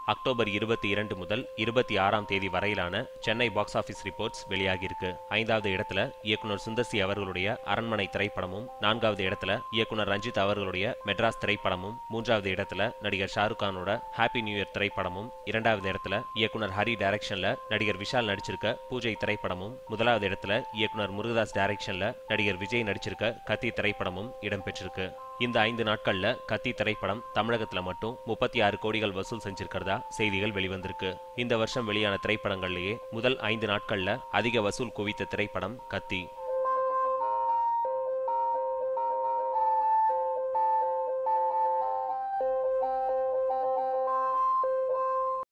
October இருபத்தி இரண்டு முதல் இருபத்தி ஆறாம் தேதி வரையிலான சென்னை பாக்ஸ் ஆபீஸ் ரிப்போர்ட்ஸ் வெளியாகியிருக்கு ஐந்தாவது இடத்துல இயக்குனர் சுந்தர்சி அவர்களுடைய அரண்மனை திரைப்படமும் நான்காவது இடத்துல இயக்குனர் ரஞ்சித் அவர்களுடைய மெட்ராஸ் திரைப்படமும் மூன்றாவது இடத்துல நடிகர் ஷாருக் கானோட ஹாப்பி நியூ இயர் திரைப்படமும் இரண்டாவது இடத்துல இயக்குனர் ஹரி டைரக்ஷன்ல நடிகர் விஷால் நடிச்சிருக்க பூஜை திரைப்படமும் முதலாவது இடத்துல இயக்குனர் முருகதாஸ் டைரக்ஷன்ல நடிகர் விஜய் நடிச்சிருக்க கத்தி திரைப்படமும் இடம்பெற்றிருக்கு இந்த ஐந்து நாட்கள்ல கத்தி திரைப்படம் தமிழகத்துல மட்டும் முப்பத்தி ஆறு கோடிகள் வசூல் செஞ்சிருக்கிறதா செய்திகள் வெளிவந்திருக்கு இந்த வருஷம் வெளியான திரைப்படங்கள்லயே முதல் ஐந்து நாட்கள்ல அதிக வசூல் குவித்த திரைப்படம் கத்தி